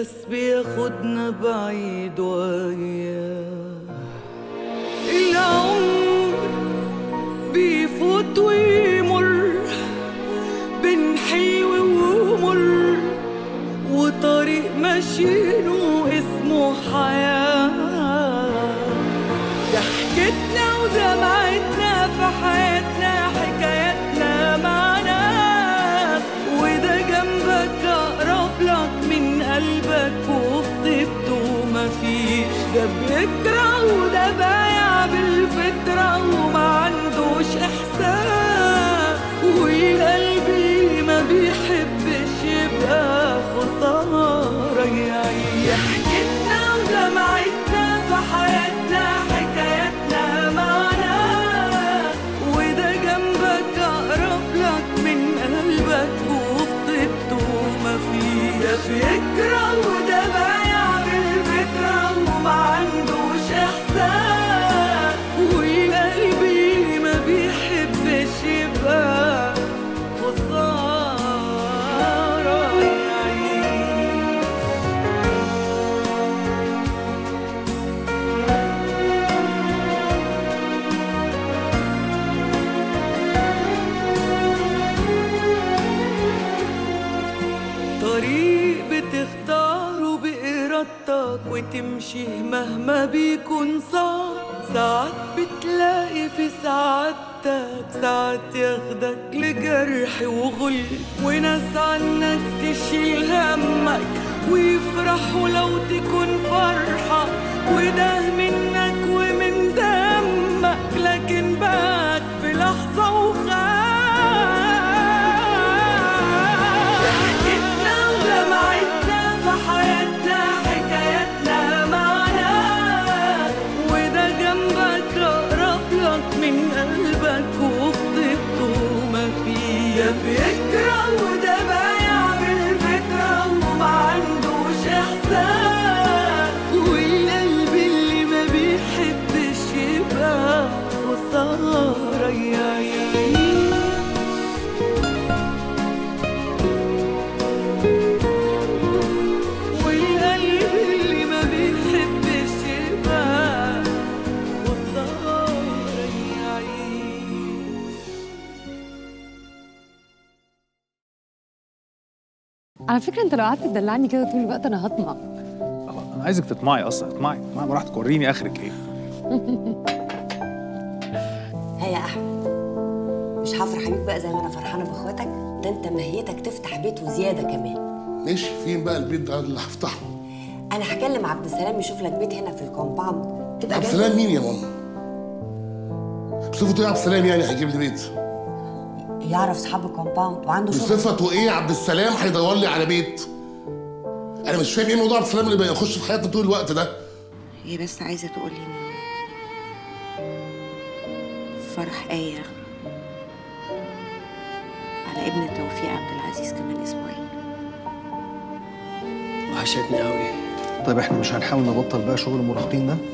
بس بياخدنا بعيد وياه العمر بيفوت ويمر بين حلو ومر وطريق ماشيينه اسمه حياة ضحكتنا ودمعتنا في حياتنا حكاياتنا مع ناس وده جنبك أقرب لك من قلبك وفي طيبته مفيش ده بيكره وده بايع بالفطرة وما عندوش إحساس وقلبي ما بيحبش يبقى خسارة يعيش ضحكتنا ودمعتنا في حياتنا حكاياتنا معنا وده جنبك أقرب لك من قلبك وفي طيبته مفيش ده بيكره وده بايع بالفكرة وما عندوش إحساس وقلبي ما بيحبش يبقى خسارة يعيش طريق بتختاره بإرادتك وتمشي مهما بيكون صعب ساعات بتلاقي في سعادتك ساعات ياخدك لجرح وغل وناس عنك تشيل همك ويفرحوا لو تكون فرحة وده منك ومن دمك لكن بات في لحظة وخاف ضحكتنا ودمعتنا في حياتنا حكاياتنا معنا وده جنبك أقرب لك من قلبك وفي طيبته مفيش ده بيكره وده بايع بالفكرة وما عندوش إحساس والقلب اللي ما بيحبش يبقى خسارة يعيش والقلب اللي ما بيحبش يبقى خسارة يعيش على فكره انت لو قعدت تدلعني كده طول الوقت انا هطمع انا عايزك تطمعي اصلا اطمعي اطمعي براحتك وريني اخرك ايه ها يا احمد مش هفرح بيك بقى زي ما انا فرحانه باخواتك ده انت مهيتك تفتح بيت وزياده كمان ماشي فين بقى البيت ده اللي هفتحه انا هكلم عبد السلام يشوف لك بيت هنا في الكومباوند تبقى عبد جنب- السلام مين يا ماما؟ بصفته ايه عبد السلام يعني هيجيب لي بيت؟ يعرف صحاب الكومباوند وعنده شغل بصفته ايه عبد السلام هيدور لي على بيت؟ انا مش فاهم ايه موضوع عبد السلام اللي بيخش في حياتنا طول الوقت ده هي بس عايزه تقول لي انه فرح آية على ابن توفيق عبد العزيز كمان اسبوعين وحشتني قوي طيب احنا مش هنحاول نبطل بقى شغل المراهقين ده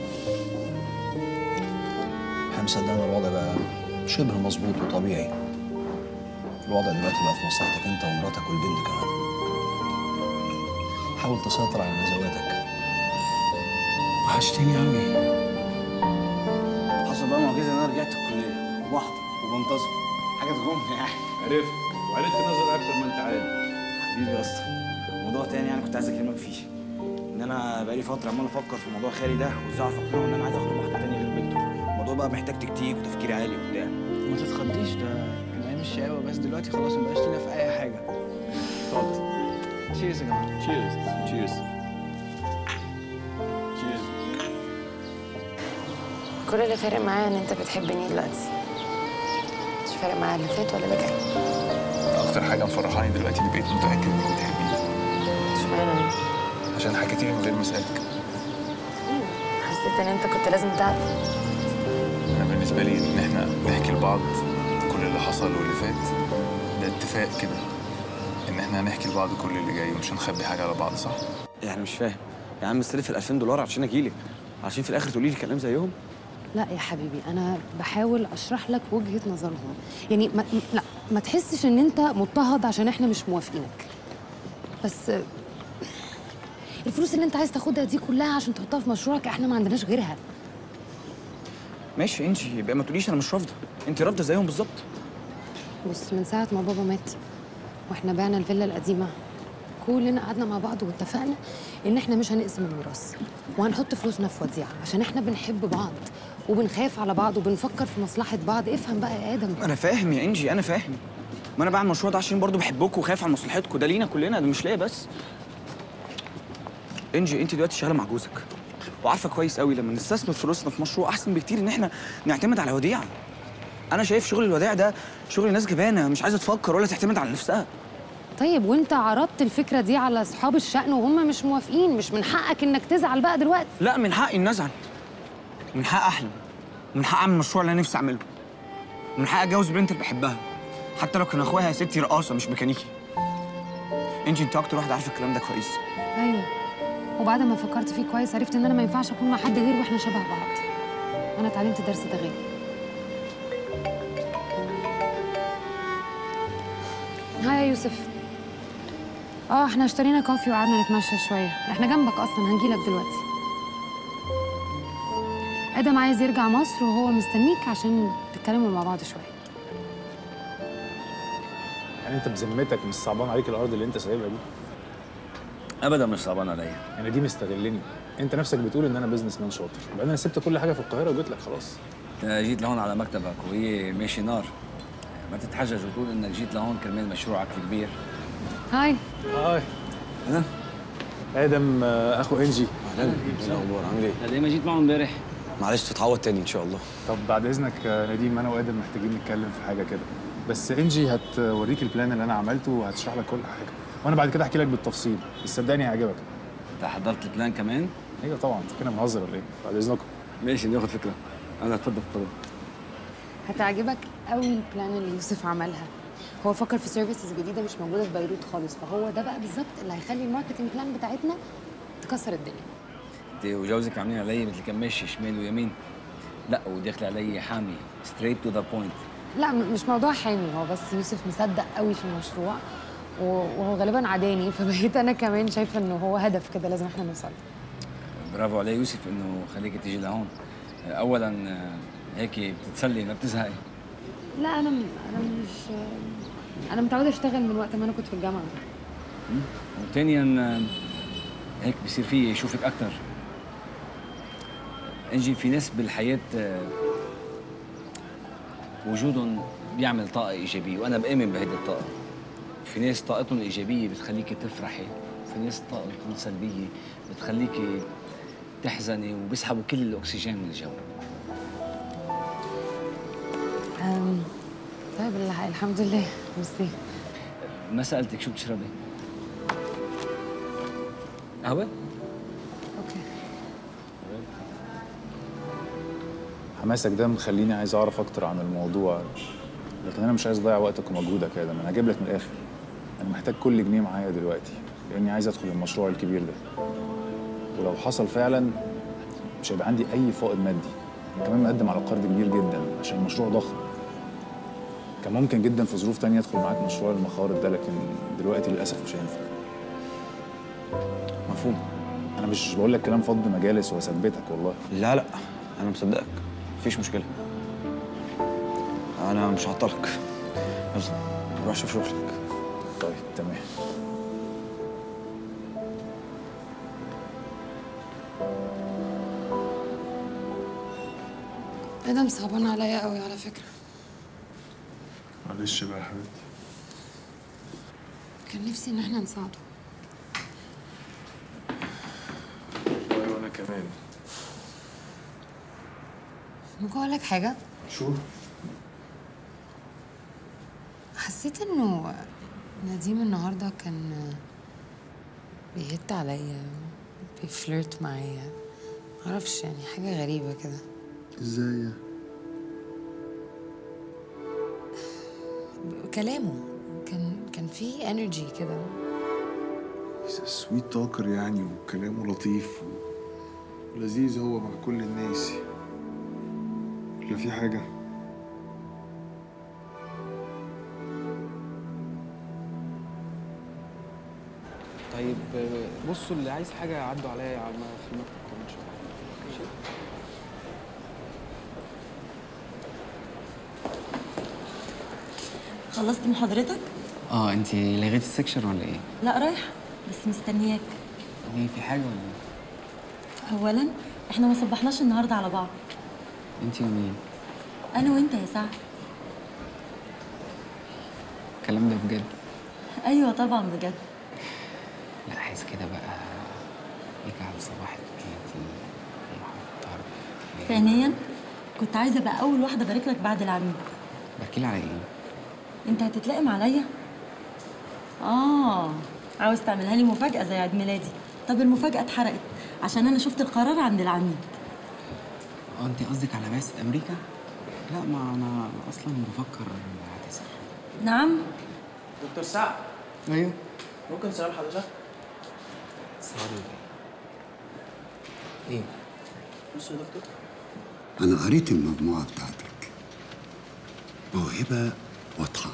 احنا مصدقنا الوضع بقى شبه مظبوط وطبيعي الوضع دلوقتي بقى في مصلحتك انت ومراتك والبنت كمان حاول تسيطر على نزواتك وحشتني قوي حصل بقى معجزه ان انا رجعت الكليه وبحضر وبنتظم حاجه تغم يعني عرفت وعرفت نظر اكتر ما انت عارف حبيبي يا اسطى موضوع تاني يعني كنت عايز اكلمك فيه ان انا بقالي فتره عمال افكر في موضوع خالي ده وازاي اعرف اقنعه ان انا عايز اخد واحده تانية غير بنته الموضوع بقى محتاج تكتيك وتفكير عالي وبتاع ما تتخضيش ده كان ايام الشقاوه بس دلوقتي خلاص مبقاش لينا في اي حاجه اتفضل تشيرز يا جماعه تشيرز تشيرز تشيرز كل اللي فارق معايا ان انت بتحبني دلوقتي مش فارق معايا اللي فات ولا اللي جاي اكتر حاجه مفرحاني دلوقتي اني بقيت متاكد انك بتحبيني اشمعنى عشان حكيتيلي من غير ما اسالك حسيت ان انت كنت لازم تعرف انا بالنسبه لي ان احنا نحكي لبعض كل اللي حصل واللي فات ده اتفاق كده ان احنا هنحكي لبعض كل اللي جاي ومش هنخبي حاجه على بعض صح يعني مش فاهم يا عم استلف ال 2000 دولار عشان اجيلك عشان في الاخر تقولي لي كلام زيهم لا يا حبيبي انا بحاول اشرح لك وجهه نظرهم يعني ما لا ما تحسش ان انت مضطهد عشان احنا مش موافقينك بس الفلوس اللي انت عايز تاخدها دي كلها عشان تحطها في مشروعك احنا ما عندناش غيرها ماشي انجي يبقى ما تقوليش انا مش رافضه انت رافضه زيهم بالظبط بص من ساعة ما بابا مات واحنا بعنا الفيلا القديمة كلنا قعدنا مع بعض واتفقنا ان احنا مش هنقسم الميراث وهنحط فلوسنا في وديعة عشان احنا بنحب بعض وبنخاف على بعض وبنفكر في مصلحة بعض افهم بقى يا ادم انا فاهم يا انجي انا فاهم ما انا بعمل المشروع ده عشان برضو بحبكم وخايف على مصلحتكم ده لينا كلنا ده مش ليا بس انجي انت دلوقتي شغاله مع جوزك وعارفه كويس قوي لما نستثمر فلوسنا في مشروع احسن بكتير ان احنا نعتمد على وديعه انا شايف شغل الودائع ده شغل ناس جبانه مش عايزه تفكر ولا تعتمد على نفسها طيب وانت عرضت الفكرة دي على اصحاب الشأن وهم مش موافقين مش من حقك انك تزعل بقى دلوقتي لا من حقي اني ازعل من حق احلم من حق اعمل المشروع اللي انا نفسي اعمله من حق اتجوز بنت اللي بحبها حتى لو كان اخويا يا ستي رقاصه مش ميكانيكي انجي انت اكتر واحده عارفه الكلام ده كويس ايوه وبعد ما فكرت فيه كويس عرفت ان انا ما ينفعش اكون مع حد غير واحنا شبه بعض انا اتعلمت الدرس ده غالي هاي يا يوسف اه احنا اشترينا كوفي وقعدنا نتمشى شويه احنا جنبك اصلا هنجيلك دلوقتي ادم عايز يرجع مصر وهو مستنيك عشان تتكلموا مع بعض شويه يعني انت بذمتك مش صعبان عليك الارض اللي انت سايبها دي ابدا مش صعبان عليا يعني دي مستغلني انت نفسك بتقول ان انا بزنس مان شاطر وبعدين انا سبت كل حاجه في القاهره وجيت لك خلاص أنا جيت لهون على مكتبك وهي ماشي نار ما تتحجج وتقول انك جيت لهون كرمال مشروعك الكبير هاي هاي انا ادم آه، اخو انجي اهلا ايه الاخبار عامل ايه؟ قد ايه ما جيت معهم امبارح معلش تتعوض تاني ان شاء الله طب بعد اذنك آه، نديم انا وادم محتاجين نتكلم في حاجه كده بس انجي هتوريك البلان اللي انا عملته وهتشرح لك كل حاجه وانا بعد كده احكي لك بالتفصيل بس صدقني هيعجبك انت حضرت البلان كمان ايوه طبعا انت كده بنهزر ولا ايه بعد اذنكم ماشي ناخد فكره انا اتفضل اتفضل هتعجبك قوي البلان اللي يوسف عملها هو فكر في سيرفيسز جديده مش موجوده في بيروت خالص فهو ده بقى بالظبط اللي هيخلي الماركتنج بلان بتاعتنا تكسر الدنيا انت وجوزك عاملين علي مثل كان ماشي شمال ويمين لا وداخل علي حامي ستريت تو ذا بوينت لا م- مش موضوع حامي هو بس يوسف مصدق قوي في المشروع و- وهو غالبا عداني فبقيت انا كمان شايفه انه هو هدف كده لازم احنا نوصل له. برافو علي يوسف انه خليك تيجي لهون اولا آه، هيك بتتسلي ما بتزهقي لا انا م- انا مش انا متعوده اشتغل من وقت ما انا كنت في الجامعه وثانيا آه، هيك بصير في يشوفك اكثر انجي في ناس بالحياه آه، وجودهم بيعمل طاقه ايجابيه وانا بامن بهيدي الطاقه في ناس طاقتهم الايجابيه بتخليكي تفرحي في ناس طاقتهم سلبيه بتخليكي تحزني وبيسحبوا كل الاكسجين من الجو أم، طيب الح- الحمد لله ميرسي ما سالتك شو بتشربي قهوه اوكي حماسك ده مخليني عايز اعرف اكتر عن الموضوع لكن انا مش عايز اضيع وقتك ومجهودك يا ادم انا هجيب لك من الاخر انا محتاج كل جنيه معايا دلوقتي لاني عايز ادخل المشروع الكبير ده ولو حصل فعلا مش هيبقى عندي اي فائض مادي انا كمان مقدم على قرض كبير جدا عشان المشروع ضخم كان ممكن جدا في ظروف تانية ادخل معاك مشروع المخارط ده لكن دلوقتي للاسف مش هينفع مفهوم انا مش بقول لك كلام فض مجالس واثبتك والله لا لا انا مصدقك مفيش مشكله انا مش هعطلك يلا روح شوف شغلك طيب تمام ادم صعبان عليا قوي على فكره معلش بقى يا حبيبتي كان نفسي ان احنا نساعده والله وانا كمان ممكن اقول لك حاجه شو حسيت انه نديم النهارده كان بيهت عليا بيفلرت معايا معرفش يعني حاجه غريبه كده ازاي كلامه كان كان فيه انرجي كده سويت توكر يعني وكلامه لطيف ولذيذ هو مع كل الناس ولا في حاجة طيب آه، بصوا اللي عايز حاجه عدوا عليا على ما في المكتب كمان شويه ماشي خلصت محاضرتك؟ اه انت لغيتي السكشن ولا ايه؟ لا رايحة بس مستنياك ليه في حاجه ولا ايه؟ أولا احنا ما صبحناش النهاردة على بعض انت ومين؟ أنا وأنت يا سعد الكلام ده بجد أيوة طبعا بجد لا عايز كده بقى يجعل صباحك انت محترم ثانيا كنت عايزة أبقى أول واحدة أبارك لك بعد العميد بحكي لي على ايه؟ أنت هتتلائم عليا؟ آه عاوز تعملها لي مفاجأة زي عيد ميلادي طب المفاجأة اتحرقت عشان أنا شفت القرار عند العميد اه انت قصدك على بعثة امريكا؟ لا ما انا اصلا بفكر اعتذر نعم دكتور سعد ايوه ممكن سؤال حضرتك؟ سوري ايه؟ بص يا دكتور أنا قريت المجموعة بتاعتك موهبة واضحة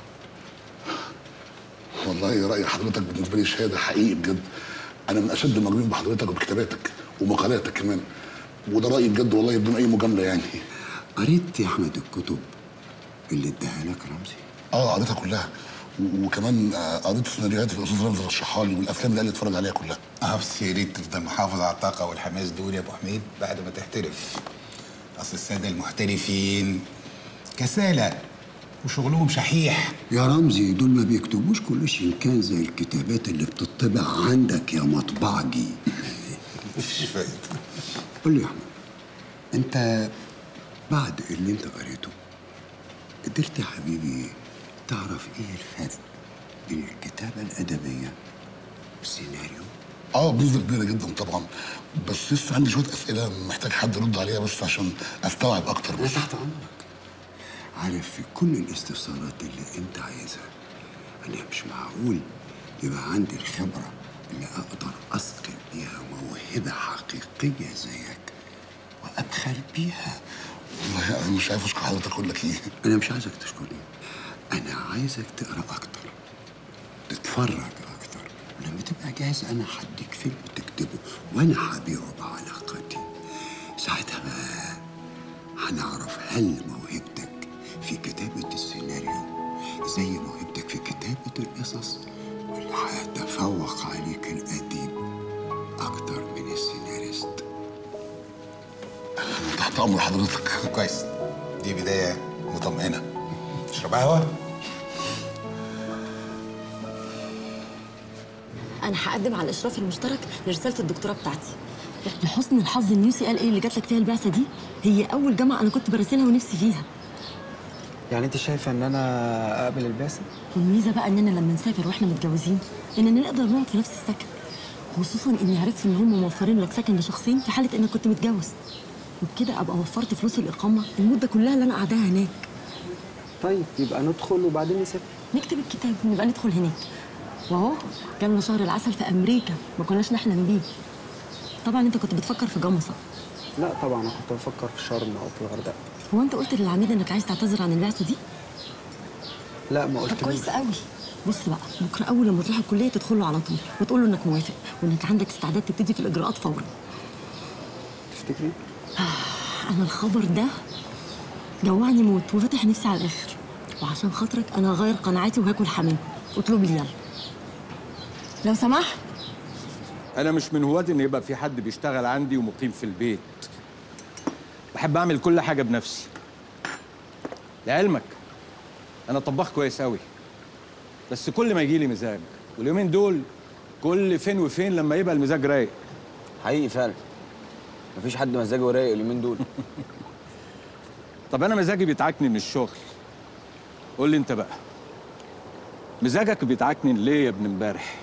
والله رأي حضرتك بالنسبة لي شهادة حقيقي بجد أنا من أشد المعجبين بحضرتك وبكتاباتك ومقالاتك كمان وده رأيي بجد والله بدون أي مجاملة يعني قريت يا أحمد الكتب اللي اداها لك رمزي اه قريتها كلها و- وكمان آه، قريت سيناريوهات الاستاذ رمزي رشحها لي والافلام اللي قال لي اتفرج عليها كلها اه بس يا ريت تفضل محافظ على الطاقة والحماس دول يا ابو حميد بعد ما تحترف اصل السادة المحترفين كسالى وشغلهم شحيح يا رمزي دول ما بيكتبوش كل شيء كان زي الكتابات اللي بتطبع عندك يا مطبعجي مفيش فايدة قول لي يا احمد انت بعد اللي انت قريته قدرت يا حبيبي تعرف ايه الفرق بين الكتابة الأدبية والسيناريو اه بنسبة كبيرة جدا طبعا بس لسه عندي شوية أسئلة محتاج حد يرد عليها بس عشان أستوعب أكتر بس تحت أمرك عارف في كل الاستفسارات اللي انت عايزها انا مش معقول يبقى عندي الخبرة اللي اقدر اثقل بيها موهبة حقيقية زيك وابخل بيها والله أنا مش عارف أشكر حضرتك أقول لك إيه انا مش عايزك تشكرني انا عايزك تقرا اكتر تتفرج اكتر ولما تبقى جاهز انا هديك فيلم تكتبه وانا هبيعه بعلاقتي ساعتها بقى هنعرف هل موهبتك في كتابة السيناريو زي موهبتك في كتابة القصص ولا هيتفوق عليك الأديب أكتر من السيناريست أنا تحت أمر حضرتك كويس دي بداية مطمئنة اشرب قهوة أنا هقدم على الإشراف المشترك لرسالة الدكتوراه بتاعتي لحسن الحظ اليو سي ال اي اللي جات لك فيها البعثة دي هي أول جامعة أنا كنت براسلها ونفسي فيها يعني انت شايفه ان انا اقبل البعثه؟ والميزة بقى إننا لما نسافر وإحنا متجوزين إننا نقدر نقعد في نفس السكن خصوصا إني عرفت إن هم موفرين لك سكن لشخصين في حالة إنك كنت متجوز وبكده أبقى وفرت فلوس الإقامة المدة كلها اللي أنا قاعداها هناك طيب يبقى ندخل وبعدين نسافر نكتب الكتاب ونبقى ندخل هناك واهو جالنا شهر العسل في امريكا ما كناش نحلم بيه طبعا انت كنت بتفكر في جمصة لا طبعا انا كنت بفكر في شرم او في الغردقه هو انت قلت للعميد انك عايز تعتذر عن البعثه دي لا ما طب قلتلوش كويس قوي بص بقى بكره اول لما تروح الكليه تدخل له على طول وتقول له انك موافق وانك عندك استعداد تبتدي في الاجراءات فورا تفتكري؟ انا الخبر ده جوعني موت وفتح نفسي على الاخر وعشان خاطرك انا هغير قناعاتي وهاكل حمام اطلب لي يلا لو سمحت انا مش من هواة ان يبقى في حد بيشتغل عندي ومقيم في البيت بحب اعمل كل حاجه بنفسي لعلمك انا طباخ كويس قوي بس كل ما يجي لي مزاج واليومين دول كل فين وفين لما يبقى المزاج رايق حقيقي فعلا مفيش حد مزاجه رايق اليومين دول طب انا مزاجي بيتعكنن من الشغل قول لي انت بقى مزاجك بيتعكنن ليه يا ابن امبارح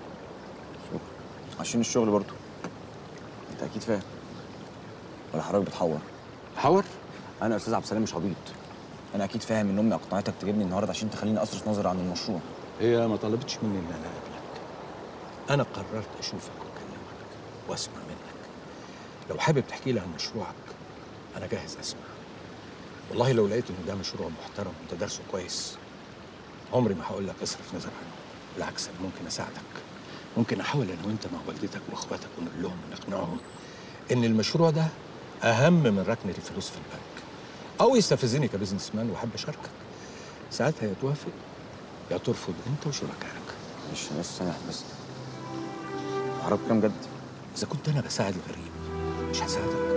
عشان الشغل برضه انت اكيد فاهم ولا حضرتك بتحور حور انا يا استاذ عبد السلام مش عبيط انا اكيد فاهم ان امي اقنعتك تجيبني النهارده عشان تخليني اصرف نظري عن المشروع هي ما طلبتش مني ان انا اقابلك انا قررت اشوفك واكلمك واسمع منك لو حابب تحكي لي عن مشروعك انا جاهز اسمع والله لو لقيت ان ده مشروع محترم وانت دارسه كويس عمري ما هقول لك اصرف نظر عنه بالعكس انا ممكن اساعدك ممكن احاول انا وانت مع والدتك واخواتك ونقول لهم ونقنعهم ان المشروع ده اهم من ركنه الفلوس في البنك او يستفزني كبزنس مان واحب اشاركك ساعتها يا توافق يا ترفض انت وشركائك مش بس سامح بس عرب كلام جد اذا كنت انا بساعد الغريب مش هساعدك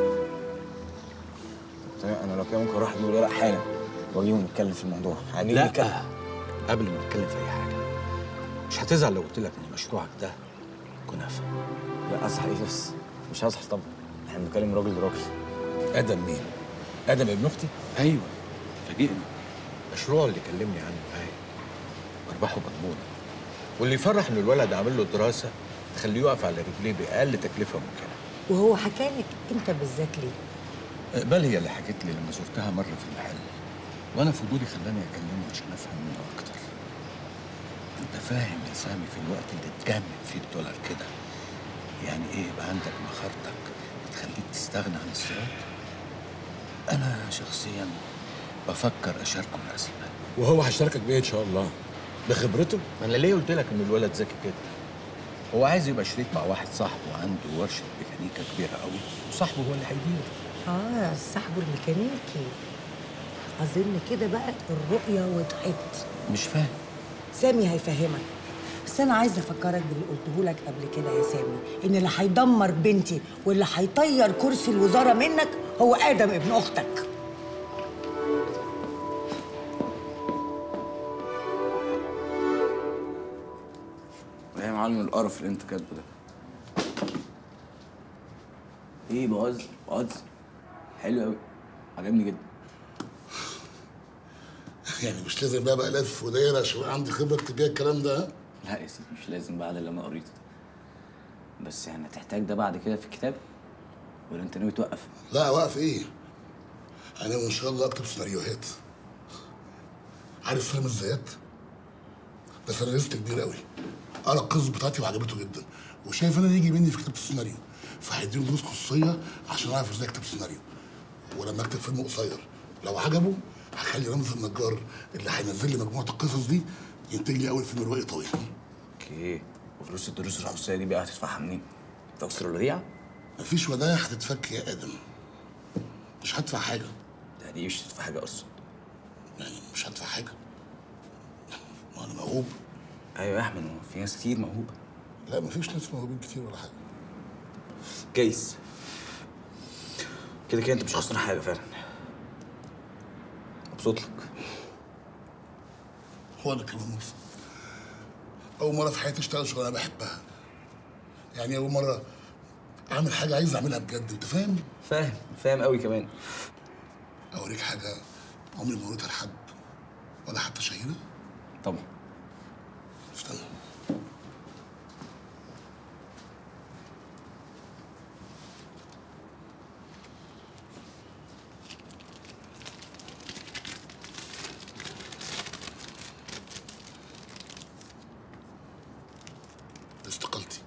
طيب انا لو كده ممكن اروح اجيب الورق حالا واجيبه نتكلم في الموضوع يعني لا نتكلم قبل ما نتكلم في اي حاجه مش هتزعل لو قلت لك ان مشروعك ده كنافه لا اصحى ايه بس مش هصحى طبعا احنا بنتكلم راجل لراجل ادم مين؟ ادم ابن اختي؟ ايوه فاجئني المشروع اللي كلمني عنه هاي ارباحه مضمونه واللي يفرح ان الولد عامل له دراسه تخليه يقف على رجليه باقل تكلفه ممكنه وهو حكالك انت بالذات ليه؟ اقبال هي اللي حكت لي لما زرتها مره في المحل وانا فضولي خلاني اكلمه عشان افهم منه اكتر انت فاهم يا سامي في الوقت اللي اتجمد فيه الدولار كده يعني ايه يبقى عندك مخارتك بتخليك تستغنى عن الصراط انا شخصيا بفكر اشاركه راس المال وهو هيشاركك بايه ان شاء الله بخبرته ما انا ليه قلت لك ان الولد ذكي كده هو عايز يبقى شريك مع واحد صاحبه عنده ورشه ميكانيكا كبيره قوي وصاحبه هو اللي هيدير اه صاحبه الميكانيكي اظن كده بقى الرؤيه وضحت مش فاهم سامي هيفهمك بس انا عايزه افكرك باللي قلته لك قبل كده يا سامي ان اللي هيدمر بنتي واللي هيطير كرسي الوزاره منك هو ادم ابن اختك ايه يا معلم القرف اللي انت كاتبه ده ايه بهزر بهزر حلو قوي عجبني جدا يعني مش لازم بقى بقى لف ودايره عشان يبقى عندي خبره اكتب بيها الكلام ده ها؟ لا يا سيدي مش لازم بعد اللي انا قريته ده بس يعني هتحتاج ده بعد كده في الكتاب ولا انت ناوي توقف لا واقف ايه؟ انا وان شاء الله اكتب سيناريوهات عارف فيلم الزيات؟ ده سيناريست كبير قوي قرا القصص بتاعتي وعجبته جدا وشايف انا يجي مني في كتابه السيناريو فهيديله دروس خصوصيه عشان اعرف ازاي اكتب سيناريو ولما اكتب فيلم قصير لو عجبه هخلي رمز النجار اللي هينزل لي مجموعه القصص دي ينتج لي اول فيلم روائي طويل اوكي وفلوس الدروس الخصوصيه دي بقى هتدفعها منين؟ تكسر الوديعه؟ مفيش ودايع هتتفك يا ادم مش هدفع حاجه يعني ايه مش هتدفع حاجه اصلا يعني مش هدفع حاجه ما انا موهوب ايوه يا احمد هو في ناس كتير موهوبه لا مفيش ناس موهوبين كتير ولا حاجه جايز كده كده انت مش خسران حاجه فعلا مبسوط لك هو انا كمان مبسوط اول مره في حياتي اشتغل شغلانه بحبها يعني اول مره اعمل حاجه عايز اعملها بجد انت فاهم فاهم فاهم قوي كمان اوريك حاجه عمري ما وريتها لحد ولا حتى شهيره طبعا استنى دي استقالتي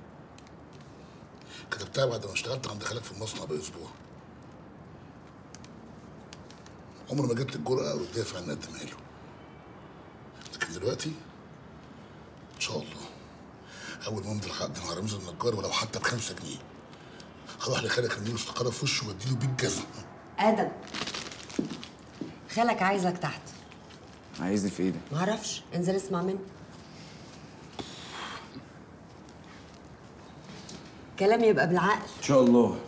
كتبتها بعد ما اشتغلت عند خالك في المصنع باسبوع عمري ما جبت الجرأة او الدافع ان اقدمها له لكن دلوقتي ان شاء الله اول ما امضي العقد مع رمز النجار ولو حتى بخمسة جنيه هروح لخالك ارميله استقالة في وشه واديله بيه الجزمة ادم خالك عايزك تحت عايزني في ايه ده؟ معرفش انزل اسمع منه كلام يبقى بالعقل ان شاء الله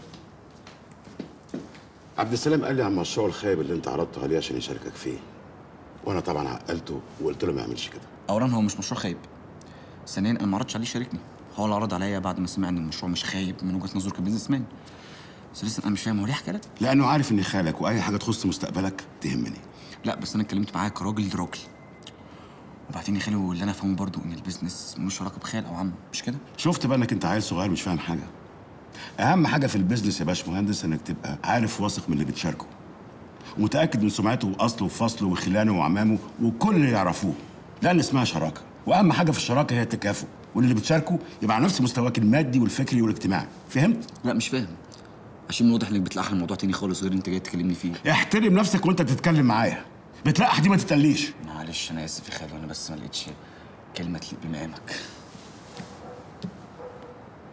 عبد السلام قال لي عن مشروع الخايب اللي انت عرضته عليه عشان يشاركك فيه وانا طبعا عقلته وقلت له ما يعملش كده اولا هو مش مشروع خايب ثانيا انا ما عرضتش عليه يشاركني هو اللي عرض عليا بعد ما سمع ان المشروع مش خايب من وجهه نظره كبزنس مان ثالثا انا مش فاهم هو ليه حكى لك لانه عارف اني خالك واي حاجه تخص مستقبلك تهمني لا بس انا اتكلمت معاه كراجل لراجل وبعدين يا خالي واللي انا فاهمه برضو ان البيزنس ملوش علاقه بخال او عم مش كده شفت بقى انك انت عيل صغير مش فاهم حاجه اهم حاجه في البيزنس يا باشمهندس انك تبقى عارف واثق من اللي بتشاركه ومتاكد من سمعته واصله وفصله وخلانه وعمامه وكل اللي يعرفوه لان اسمها شراكه واهم حاجه في الشراكه هي التكافؤ واللي بتشاركه يبقى على نفس مستواك المادي والفكري والاجتماعي فهمت لا مش فاهم عشان من واضح انك بتلقح الموضوع تاني خالص غير اللي انت جاي تكلمني فيه احترم نفسك وانت بتتكلم معايا بتلقح دي ما تتقليش معلش انا اسف يا خالي وانا بس ما لقيتش كلمه تليق بمقامك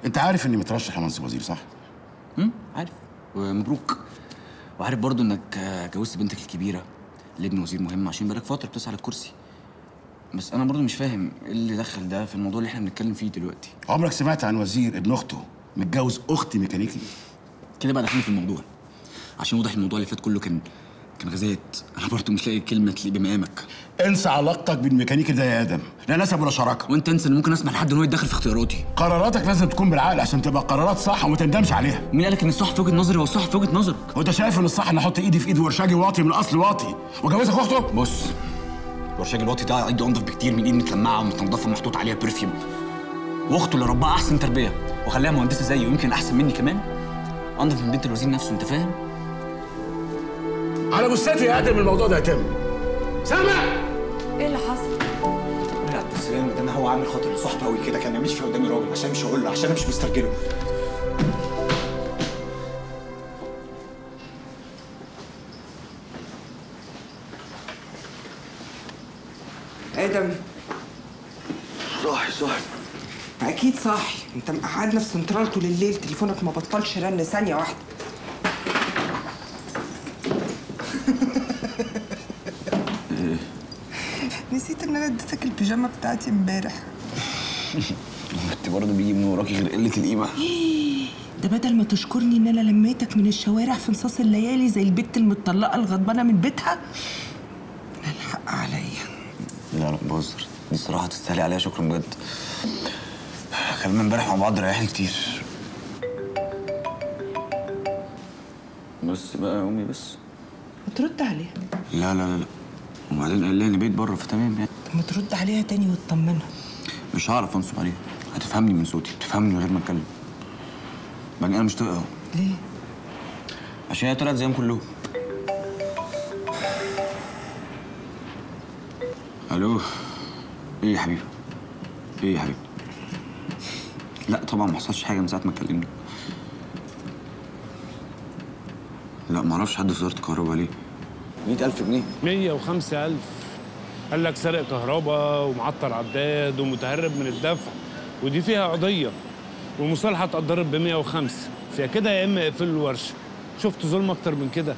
انت عارف اني مترشح لمنصب وزير صح؟ امم عارف ومبروك وعارف برضو انك آه، جوزت بنتك الكبيره لابن وزير مهم عشان بقالك فتره بتسعى للكرسي بس انا برضو مش فاهم ايه اللي دخل ده في الموضوع اللي احنا بنتكلم فيه دلوقتي عمرك سمعت عن وزير ابن اخته متجوز اختي ميكانيكي؟ كده بقى دخلنا في الموضوع عشان واضح الموضوع اللي فات كله كان كان غازات انا برضو مش لاقي كلمه تليق بمقامك انسى علاقتك بالميكانيكي ده يا ادم لا نسب ولا شراكه وانت انسى ان ممكن اسمح لحد ان هو يتدخل في اختياراتي قراراتك لازم تكون بالعقل عشان تبقى قرارات صح وما تندمش عليها مين قالك ان الصح في وجهه نظري والصح في وجهه نظرك وانت شايف ان الصح ان احط ايدي في ايد ورشاجي واطي من الاصل واطي وجوزك اخته بص ورشاج الواطي ده ايده انضف بكتير من ايد متلمعه ومتنضفه ومحطوط عليها برفيوم واخته اللي ربها احسن تربيه وخلاها مهندسه زيي ويمكن احسن مني كمان انضف من بنت الوزير نفسه انت فاهم على جثتي يا ادم الموضوع ده يتم سامع ايه اللي حصل؟ لا بس ده انا هو عامل خاطر صاحبي قوي كده كان ما يمشيش قدامي راجل عشان مش هقول له عشان انا مش مسترجله ادم صاحي صاحي اكيد صاحي انت مقعدنا في سنترال طول الليل تليفونك ما بطلش رن ثانيه واحده نسيت ان انا اديتك البيجامه بتاعتي امبارح انت برضه بيجي من وراكي غير قله القيمه ده بدل ما تشكرني ان انا لميتك من الشوارع في نصاص الليالي زي البت المطلقه الغضبانه من بيتها انا الحق عليا لا لا بهزر دي صراحه تستاهلي عليها شكرا بجد كلام امبارح مع بعض ريحني كتير بس بقى يا امي بس وترد عليها لا لا لا لا وبعدين قال لي انا بيت بره فتمام يعني طب ما ترد عليها تاني وتطمنها مش هعرف انصب عليها هتفهمني من صوتي تفهمني من غير ما اتكلم بعدين انا مش طايقها ليه؟ عشان هي طلعت زيهم كلهم الو ايه يا حبيبي ايه يا حبيبي لا طبعا ما حصلش حاجه من ساعه ما اتكلمنا لا ما اعرفش حد في وزاره الكهرباء ليه 100000 جنيه 105000 قال لك سرق كهرباء ومعطل عداد ومتهرب من الدفع ودي فيها قضيه ومصالحه اتقدرت ب 105 فيا كده يا اما اقفل الورشه شفت ظلم اكتر من كده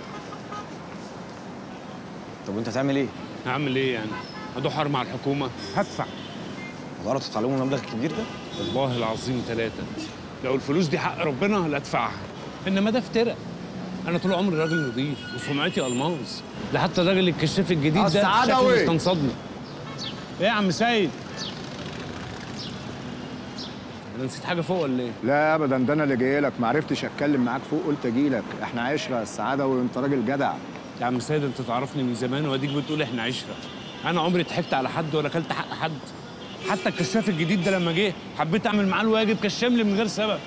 طب وانت هتعمل ايه؟ هعمل ايه يعني؟ هدحر مع الحكومه هدفع هتعرف تدفع لهم المبلغ الكبير ده؟ والله العظيم ثلاثة لو الفلوس دي حق ربنا لا ادفعها انما ده افتراء انا طول عمري راجل نظيف وسمعتي الماس ده حتى الراجل الكشاف الجديد ده السعادة شكله وين؟ مستنصدني ايه يا عم سيد انا نسيت حاجه فوق ولا ايه لا ابدا ده انا اللي جاي لك ما عرفتش اتكلم معاك فوق قلت اجي لك احنا عشره السعاده وانت راجل جدع يا عم سيد انت تعرفني من زمان واديك بتقول احنا عشره انا عمري ضحكت على حد ولا اكلت حق حد حتى الكشاف الجديد ده لما جه حبيت اعمل معاه الواجب كشام لي من غير سبب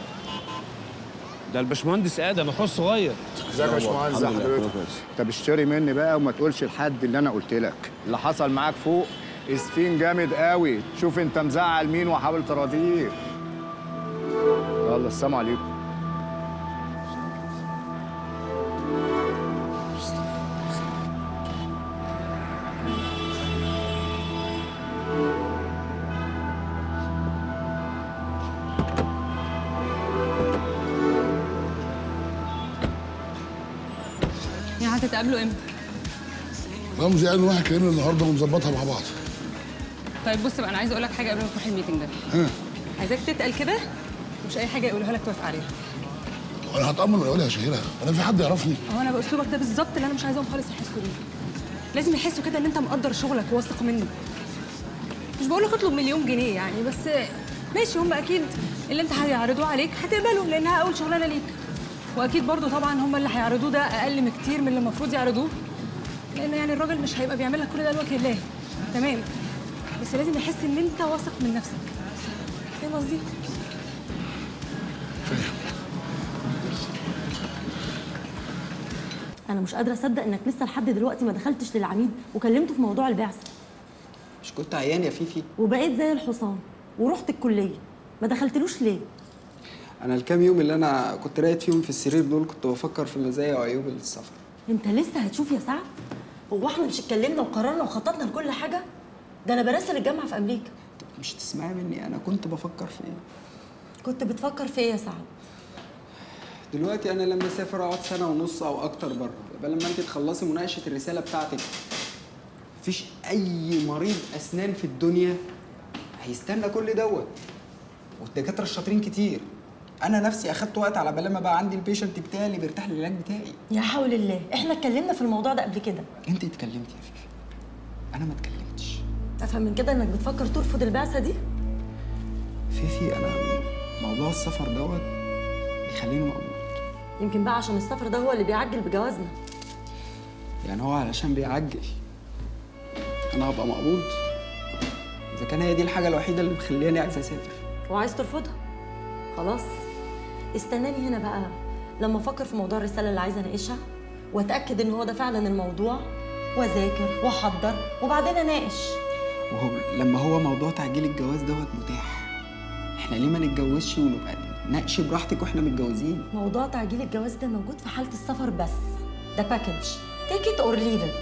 ده الباشمهندس ادم اخوه الصغير ازيك يا باشمهندس ازي حضرتك طب اشتري مني بقى وما تقولش لحد اللي انا قلت لك اللي حصل معاك فوق اسفين جامد قوي شوف انت مزعل مين وحاول تراضيه يلا السلام عليكم يعني هتتقابلوا امتى؟ رمزي قال واحد كلمني النهارده ونظبطها مع بعض طيب بص بقى انا عايزه اقول لك حاجه قبل ما تروح الميتنج ده ها عايزاك تتقل كده مش اي حاجه يقولها لك توافق عليها انا هتامن ولا اقولها يا شهيره انا في حد يعرفني هو انا باسلوبك ده بالظبط اللي انا مش عايزاهم خالص يحسوا بيه لازم يحسوا كده ان انت مقدر شغلك وواثق منه مش بقول لك اطلب مليون جنيه يعني بس ماشي هم اكيد اللي انت هيعرضوه عليك هتقبله لانها اول شغلانه ليك واكيد برضو طبعا هم اللي هيعرضوه ده اقل بكتير من اللي المفروض يعرضوه لان يعني الراجل مش هيبقى بيعمل لك كل ده لوجه الله تمام بس لازم يحس ان انت واثق من نفسك فاهم قصدي؟ انا مش قادره اصدق انك لسه لحد دلوقتي ما دخلتش للعميد وكلمته في موضوع البعثه مش كنت عيان يا فيفي وبقيت زي الحصان ورحت الكليه ما دخلتلوش ليه انا الكام يوم اللي انا كنت راقد فيهم في السرير دول كنت بفكر في مزايا وعيوب السفر انت لسه هتشوف يا سعد هو احنا مش اتكلمنا وقررنا وخططنا لكل حاجه ده انا براسل الجامعه في امريكا مش تسمعي مني انا كنت بفكر في ايه كنت بتفكر في ايه يا سعد دلوقتي انا لما اسافر اقعد سنه ونص او اكتر بره يبقى لما انت تخلصي مناقشه الرساله بتاعتك مفيش اي مريض اسنان في الدنيا هيستنى كل دوت والدكاتره الشاطرين كتير انا نفسي اخدت وقت على بال ما بقى عندي البيشنت بتاعي اللي بيرتاح للعلاج بتاعي يا حول الله احنا اتكلمنا في الموضوع ده قبل كده انت اتكلمتي يا فيفي انا ما اتكلمتش افهم من كده انك بتفكر ترفض البعثه دي فيفي انا موضوع السفر دوت بيخليني مقبول يمكن بقى عشان السفر ده هو اللي بيعجل بجوازنا يعني هو علشان بيعجل انا هبقى مقبوض اذا كان هي دي الحاجه الوحيده اللي مخلياني عايز اسافر وعايز ترفضها خلاص استناني هنا بقى لما افكر في موضوع الرساله اللي عايزه اناقشها واتاكد ان هو ده فعلا الموضوع واذاكر واحضر وبعدين اناقش وهو لما هو موضوع تعجيل الجواز دوت متاح احنا ليه ما نتجوزش ونبقى نناقش براحتك واحنا متجوزين موضوع تعجيل الجواز ده موجود في حاله السفر بس ده باكج تيك ات اور ليف ات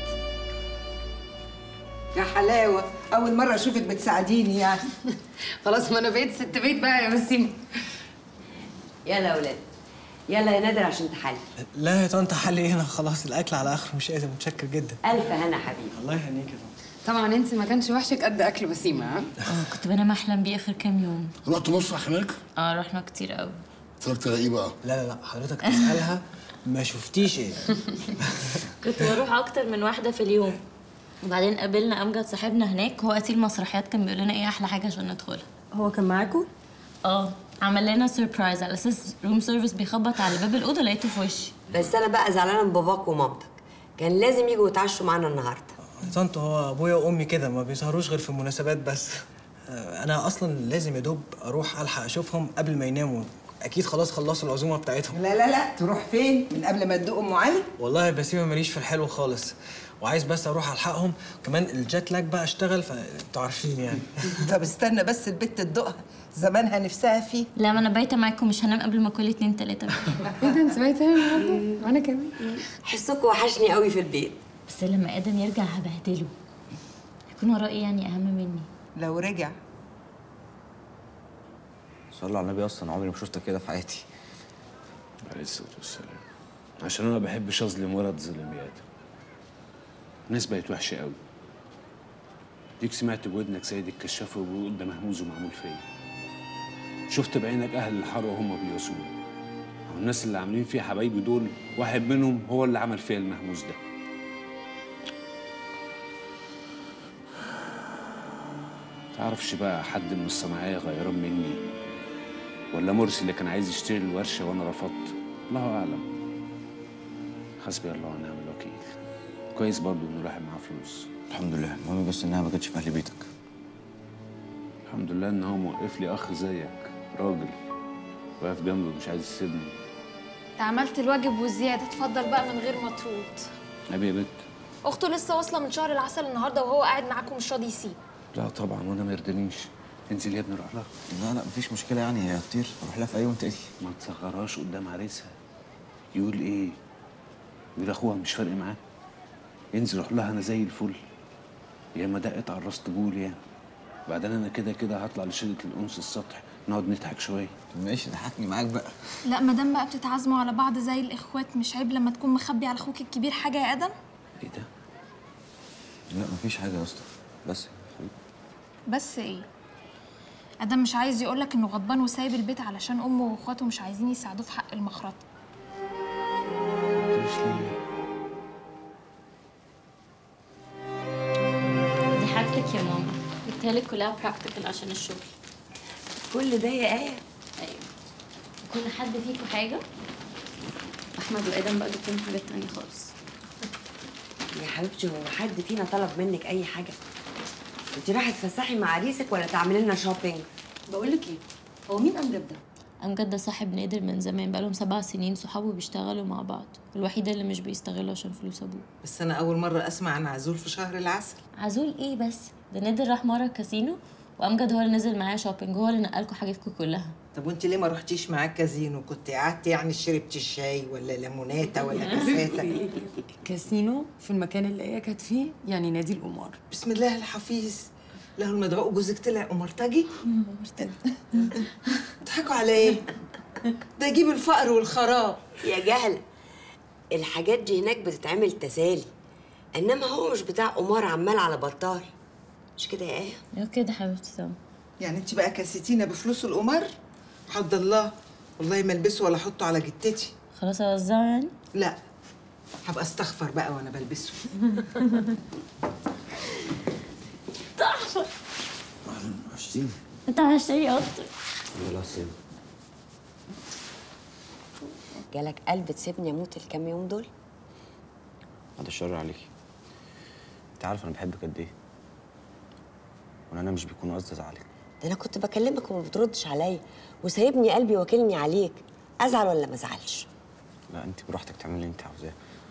يا حلاوه اول مره اشوفك بتساعديني يعني خلاص ما انا بقيت ست بيت بقى يا بسيمه يلا يا ولاد يلا يا نادر عشان تحلي لا يا طنط حلي هنا خلاص الاكل على اخره مش قادر متشكر جدا الف هنا حبيبي الله يهنيك يا طنط طبعا انت ما كانش وحشك قد اكل بسيمه ها اه كنت بنام احلم بيه اخر كام يوم رحت مسرح هناك؟ اه رحنا كتير قوي اتفرجت على ايه بقى؟ لا لا لا حضرتك تسالها ما شفتيش ايه كنت بروح اكتر من واحده في اليوم وبعدين قابلنا امجد صاحبنا هناك هو قتيل مسرحيات كان بيقول لنا ايه احلى حاجه عشان ندخلها هو كان معاكم اه عمل لنا سربرايز على اساس روم سيرفيس بيخبط على باب الاوضه لقيته في وشي بس انا بقى زعلانه من باباك ومامتك كان لازم يجوا يتعشوا معانا النهارده يا طنط هو ابويا وامي كده ما بيسهروش غير في المناسبات بس آه، انا اصلا لازم يا دوب اروح الحق اشوفهم قبل ما يناموا اكيد خلاص خلصوا العزومه بتاعتهم لا لا لا تروح فين من قبل ما تدوق ام علي والله بسيمه ماليش في الحلو خالص وعايز بس اروح الحقهم كمان الجات لاج بقى اشتغل فانتوا عارفين يعني طب استنى بس البت تدوقها زمانها نفسها فيه لا ما انا بايته معاكم مش هنام قبل ما كل اتنين تلاته ايه ده انت بايته النهارده وانا كمان حسكوا وحشني قوي في البيت بس لما ادم يرجع هبهدله يكون وراه ايه يعني اهم مني لو رجع صلى على النبي اصلا عمري ما شفتك كده في حياتي عليه الصلاة والسلام عشان أنا ما بحبش أظلم ولا أتظلم يا آدم الناس بقت وحشة قوي ديك سمعت بودنك سيد الكشاف وبيقول ده مهموز ومعمول فيا شفت بعينك أهل الحارة وهم بيوصلوا أو الناس اللي عاملين فيها حبايبي دول واحد منهم هو اللي عمل فيا المهموز ده تعرفش بقى حد من الصناعية غيران مني ولا مرسي اللي كان عايز يشتري الورشة وأنا رفضت الله أعلم حسبي الله ونعم الوكيل كويس برضو إن الواحد معاه فلوس الحمد لله المهم بس انها ما كانتش في اهل بيتك الحمد لله إن هو موقف لي أخ زيك راجل واقف جنبي ومش عايز يسيبني انت عملت الواجب والزياده اتفضل بقى من غير مطرود نبي يا بت اخته لسه واصله من شهر العسل النهارده وهو قاعد معاكم مش راضي يسيب لا طبعا وأنا ما يرضنيش انزل يا ابني روح لها لا لا مفيش مشكله يعني هي هتطير اروح لها في اي يوم تاني ما تصغرهاش قدام عريسها يقول ايه يقول اخوها مش فارق معاه انزل روح لها انا زي الفل يا ما دقت على الراس تقول يعني بعدين انا كده كده هطلع لشله الانس السطح نقعد نضحك شويه ماشي ضحكني معاك بقى لا ما دام بقى بتتعازموا على بعض زي الاخوات مش عيب لما تكون مخبي على اخوك الكبير حاجه يا ادم ايه ده لا مفيش حاجه يا اسطى بس بس ايه ادم مش عايز يقولك انه غضبان وسايب البيت علشان امه واخواته مش عايزين يساعدوه في حق المخرطه دي حاجتك يا ماما جبتها لك كلها براكتيكال عشان الشغل كل ده يا ايه ايوه كل حد فيكم حاجه احمد وادم بقى جبت لهم حاجات تانية خالص يا حبيبتي هو حد فينا طلب منك اي حاجه انت رايحه تفسحي مع عريسك ولا تعملي لنا شوبينج بقول لك ايه هو مين امجد ده امجد ده صاحب نادر من زمان بقالهم سبع سنين صحابه بيشتغلوا مع بعض الوحيده اللي مش بيستغله عشان فلوس ابوه بس انا اول مره اسمع عن عزول في شهر العسل عزول ايه بس ده نادر راح مره كازينو وامجد هو اللي نزل معايا شوبينج هو اللي نقلكوا حاجاتكم كلها طب وانت ليه ما رحتيش معاه كازينو كنت قعدتي يعني شربتي الشاي ولا ليموناته ولا كاساته كاسينو في المكان اللي هي كانت فيه يعني نادي القمار بسم الله الحفيظ له المدعو جوزك طلع أمرتجي بتضحكوا على ايه؟ ده يجيب الفقر والخراب يا جهلة الحاجات دي هناك بتتعمل تسالي انما هو مش بتاع قمار عمال على بطال مش كده يا ايه كده حبيبتي طبعا يعني انت بقى كاسيتينا بفلوس القمار حد الله والله ما البسه ولا احطه على جتتي خلاص اوزعه يعني لا هبقى استغفر بقى وانا بلبسه تحفه وحشتيني انت وحشتني اكتر والله سيب جالك قلب تسيبني اموت الكام يوم دول بعد الشر عليكي انت عارفه انا بحبك قد ايه وانا انا مش بيكون قصدي ازعلك ده انا كنت بكلمك وما بتردش عليا وسايبني قلبي واكلني عليك ازعل ولا ما ازعلش لا انت براحتك تعملي اللي انت عاوزاه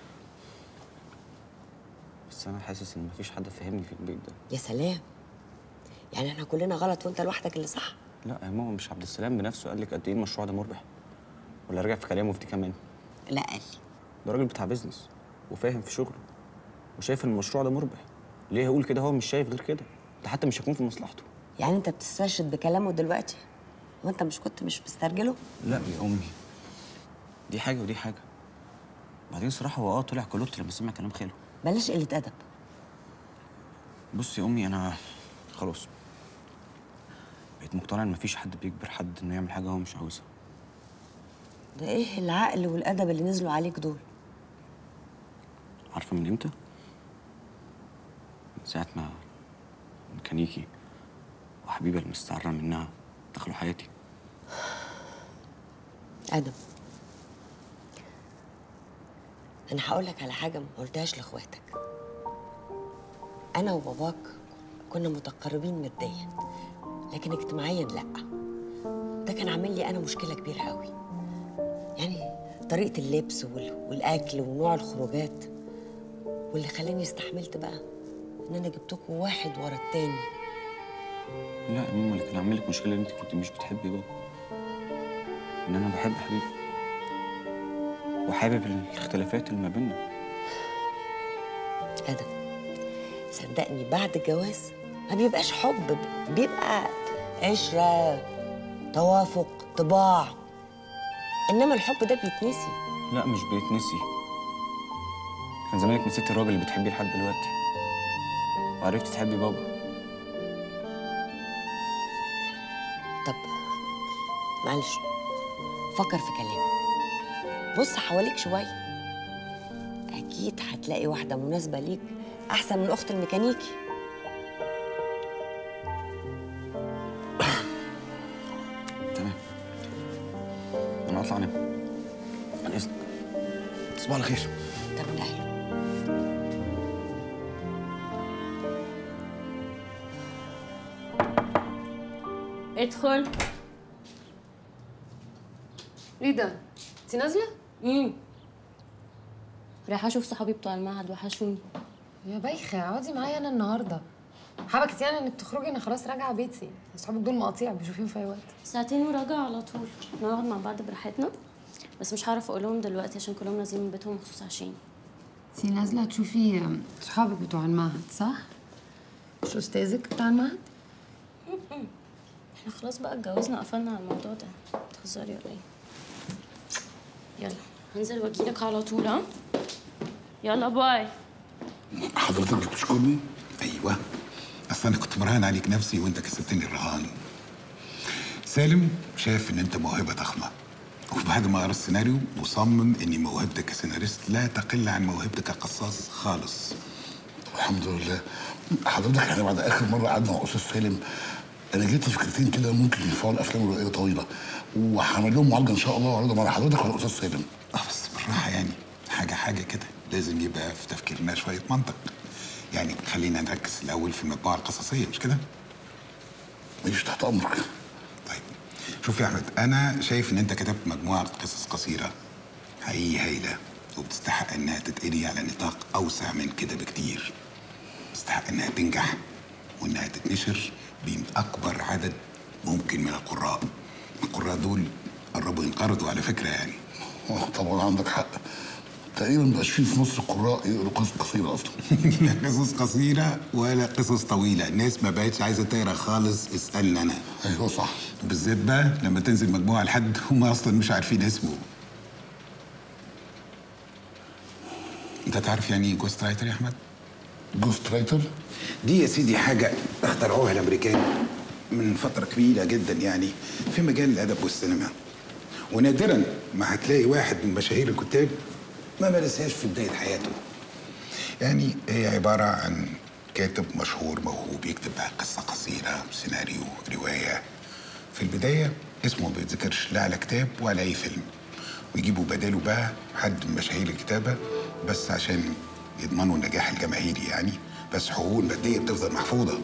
بس انا حاسس ان مفيش حد فاهمني في البيت ده يا سلام يعني احنا كلنا غلط وانت لوحدك اللي صح لا يا ماما مش عبد السلام بنفسه قال لك قد ايه المشروع ده مربح ولا رجع في كلامه في دي كمان لا قال ده راجل بتاع بيزنس وفاهم في شغله وشايف ان المشروع ده مربح ليه هيقول كده هو مش شايف غير كده ده حتى مش هيكون في مصلحته يعني انت بتسترشد بكلامه دلوقتي وانت مش كنت مش مسترجله لا يا امي دي حاجه ودي حاجه بعدين صراحه هو اه طلع كلوت لما سمع كلام خاله بلاش قله ادب بصي يا امي انا خلاص بقيت مقتنع ان مفيش حد بيجبر حد انه يعمل حاجه هو مش عاوزها ده ايه العقل والادب اللي نزلوا عليك دول عارفه من امتى من ساعه ما ميكانيكي وحبيبه المستعره منها دخلوا حياتي ادم انا هقول لك على حاجه ما قلتهاش لاخواتك انا وباباك كنا متقربين ماديا لكن اجتماعيا لا ده كان عامل لي انا مشكله كبيره قوي يعني طريقه اللبس وال- والاكل ونوع الخروجات واللي خلاني استحملت بقى ان انا جبتكم واحد ورا التاني لا يا ماما اللي كان عامل لك مشكله ان انت كنت مش بتحبي بابا ان انا بحب حبيبي وحابب الاختلافات اللي ما بيننا ادم صدقني بعد الجواز ما بيبقاش حب بيبقى عشره توافق طباع انما الحب ده بيتنسي لا مش بيتنسي كان زمانك نسيت الراجل اللي بتحبيه لحد دلوقتي وعرفتي تحبي بابا طب معلش فكر في كلامي بص حواليك شويه اكيد هتلاقي واحده مناسبه ليك احسن من اخت الميكانيكي تمام انا هطلع انام عن اذنك تصبح على خير طب تعالى ادخل ايه ده؟ انت نازله؟ امم رايحه اشوف صحابي بتوع المعهد وحشوني يا بايخه اقعدي معايا انا النهارده حبكت يعني انك تخرجي انا خلاص راجعه بيتي اصحابك دول مقاطيع بشوفيهم في اي وقت ساعتين وراجع على طول نقعد مع بعض براحتنا بس مش هعرف اقول لهم دلوقتي عشان كلهم نازلين من بيتهم مخصوص عشان انت نازله تشوفي صحابك بتوع المعهد صح؟ مش استاذك بتاع المعهد؟ احنا خلاص بقى اتجوزنا قفلنا على الموضوع ده بتهزري ولا ايه يلا هنزل واجيلك على طول ها يلا باي حضرتك بتشكرني؟ ايوه اصل انا كنت مراهن عليك نفسي وانت كسبتني الرهان سالم شاف ان انت موهبه ضخمه وبعد ما قرا السيناريو مصمم ان موهبتك كسيناريست لا تقل عن موهبتك كقصاص خالص الحمد لله حضرتك احنا بعد اخر مره قعدنا مع استاذ سالم انا جيت لي فكرتين كده ممكن ينفعوا الافلام الروائيه طويله وهعمل لهم معالجه ان شاء الله واعرضهم على حضرتك وعلى الاستاذ سالم اه بس بالراحه يعني حاجه حاجه كده لازم يبقى في تفكيرنا شويه منطق يعني خلينا نركز الاول في المجموعه القصصيه مش كده ماشي تحت امرك شوف يا احمد انا شايف ان انت كتبت مجموعه قصص قصيره حقيقي هايله وبتستحق انها تتقري على نطاق اوسع من كده بكتير تستحق انها تنجح وانها تتنشر بين اكبر عدد ممكن من القراء القراء دول قربوا ينقرضوا على فكره يعني طبعا عندك حق تقريبا مبقاش فيه في مصر قراء يقروا قصص قصيره اصلا لا قصص قصيرة ولا قصص طويلة الناس ما بقتش عايزة تقرا خالص اسألني أنا أيوه صح بالذات بقى لما تنزل مجموعة لحد هم أصلا مش عارفين اسمه أنت تعرف يعني إيه جوست رايتر يا أحمد؟ جوست رايتر؟ دي يا سيدي حاجة اخترعوها الأمريكان من فترة كبيرة جدا يعني في مجال الأدب والسينما ونادرا ما هتلاقي واحد من مشاهير الكتاب ما مارسهاش في بداية حياته يعني هي عبارة عن كاتب مشهور موهوب يكتب بقى قصة قصيرة سيناريو رواية في البداية اسمه ما بيتذكرش لا على كتاب ولا أي فيلم ويجيبوا بداله بقى حد من مشاهير الكتابة بس عشان يضمنوا النجاح الجماهيري يعني بس حقوقه المادية بتفضل محفوظة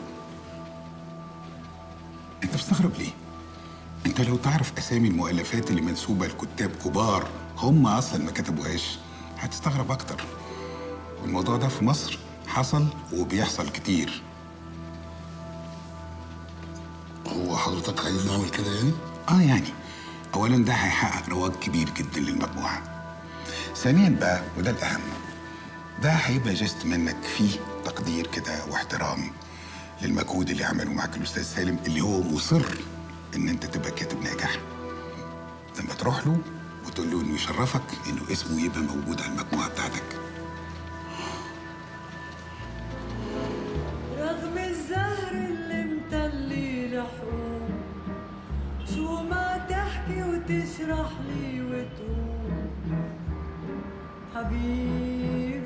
انت مستغرب ليه؟ انت لو تعرف اسامي المؤلفات اللي منسوبة لكتاب كبار هم اصلا ما كتبوهاش هتستغرب اكتر والموضوع ده في مصر حصل وبيحصل كتير هو حضرتك عايز نعمل كده يعني؟ اه يعني اولا ده هيحقق رواج كبير جدا للمجموعه ثانيا بقى وده الاهم ده هيبقى جست منك فيه تقدير كده واحترام للمجهود اللي عمله معاك الاستاذ سالم اللي هو مصر ان انت تبقى كاتب ناجح لما تروح له وتقول له انه يشرفك انه اسمه يبقى موجود على المجموعه بتاعتك رغم الزهر اللي مطلي لحقوق شو ما تحكي وتشرح لي وتقول حبيبي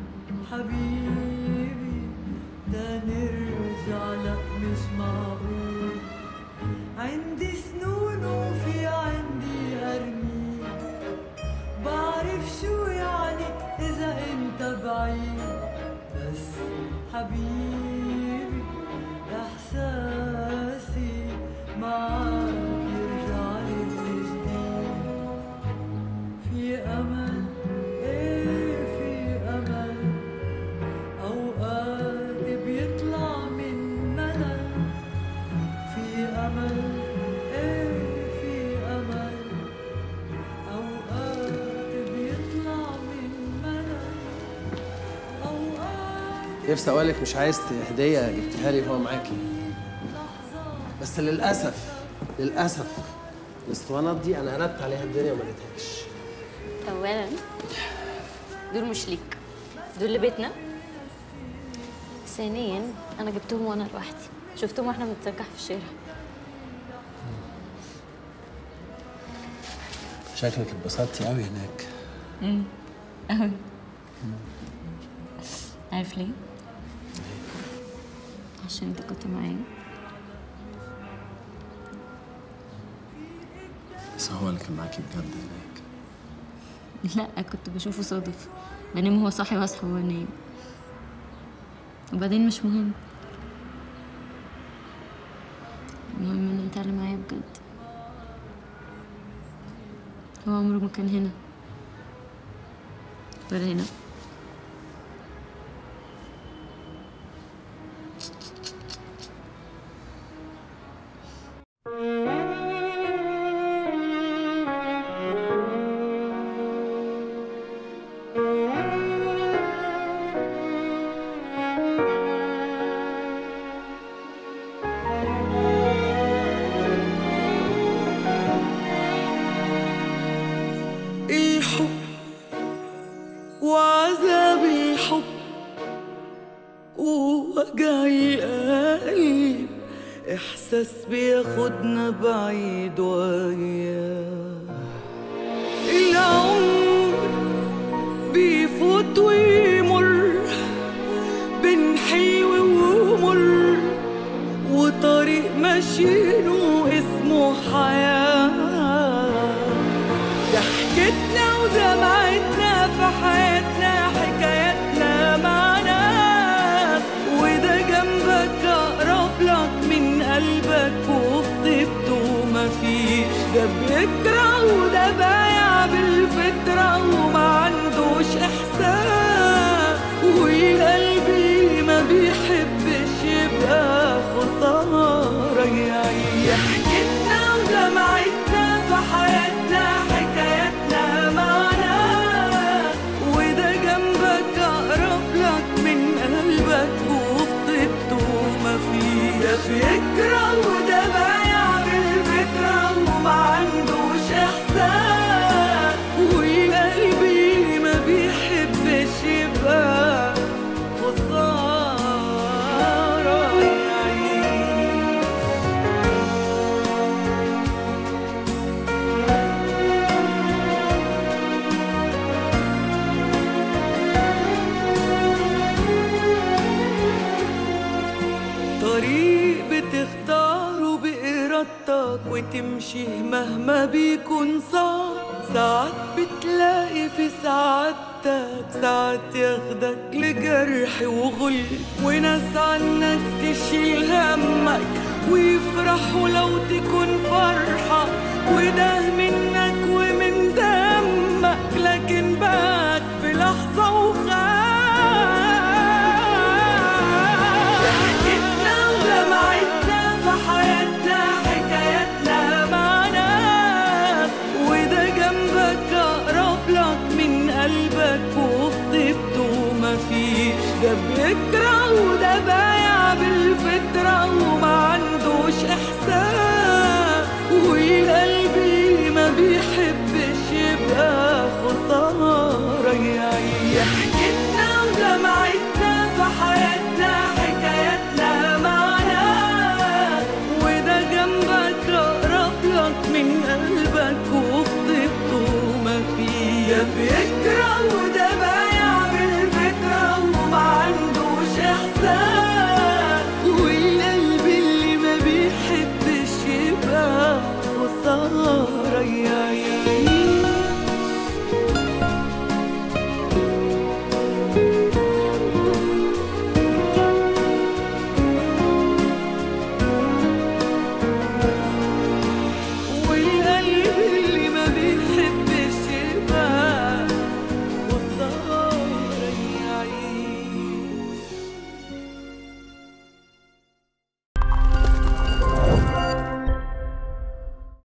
حبيبي ده نرجع لا مش معقول عندي سنون وفي عندي أرميل بعرف شو يعني إذا أنت بعيد بس حبيبي إحساسي معاك يرجع لي من جديد في أمل إيه في أمل أوقات بيطلع من ملل في أمل إيه في أمل أوقات بيطلع من ملل أوقات نفسي اقول لك مش عايز هديه جبتها لي وهو معاكي بس للاسف للاسف الاسطوانات دي انا قلبت عليها الدنيا وما لقيتهاش اولا دول مش ليك دول لبيتنا ثانيا انا جبتهم وانا لوحدي شفتهم واحنا بنتسكح في الشارع شكلك اتبسطتي قوي هناك امم قوي عارف ليه عشان انت كنت معايا بس هو اللي كان معاكي بجد هناك لا كنت بشوفه صادف بنام هو صاحي واصحى وهو نايم وبعدين مش مهم المهم ان انت اللي معايا بجد هو عمره ما كان هنا ولا هنا الحب وعذاب الحب ووجع القلب إحساس بياخدنا بعيد وياه العمر بيفوت ويمر بين حلو ومر وطريق ماشيينه اسمه حياه ضحكتنا ودمعتنا في حياتنا حكاياتنا مع ناس وده جنبك أقرب لك من قلبك وفي طيبته مفيش ده بيكره وده بايع بالفطرة وما عندوش إحساس والقلبي ما بيحبش يبقى خسارة يعيش ضحكتنا ودمعتنا في حياتنا حكاياتنا مع ناس تمشي مهما بيكون صعب ساعات بتلاقي في سعادتك ساعات ياخدك لجرح وغل وناس عنك تشيل همك ويفرحوا لو تكون فرحة وده منك ومن دمك لكن بات في لحظة وخاف ضحكتنا ودمعتنا في حياتنا حكاياتنا مع ناس وده جنبك أقرب لك من قلبك وفي طيبته مفيش ده بيكره وده بايع بالفطرة وما عندوش إحساس وقلبي ما بيحبش يبقى خسارة يعيش ضحكتنا ودمعتنا في حياتنا حكاياتنا مع ناس وده جنبك أقرب لك من قلبك وفي طيبته مفيش ده بيكره وده بايع بالفكرة وما عندوش إحساس والقلب اللي ما بيحبش يبقى خسارة يعيش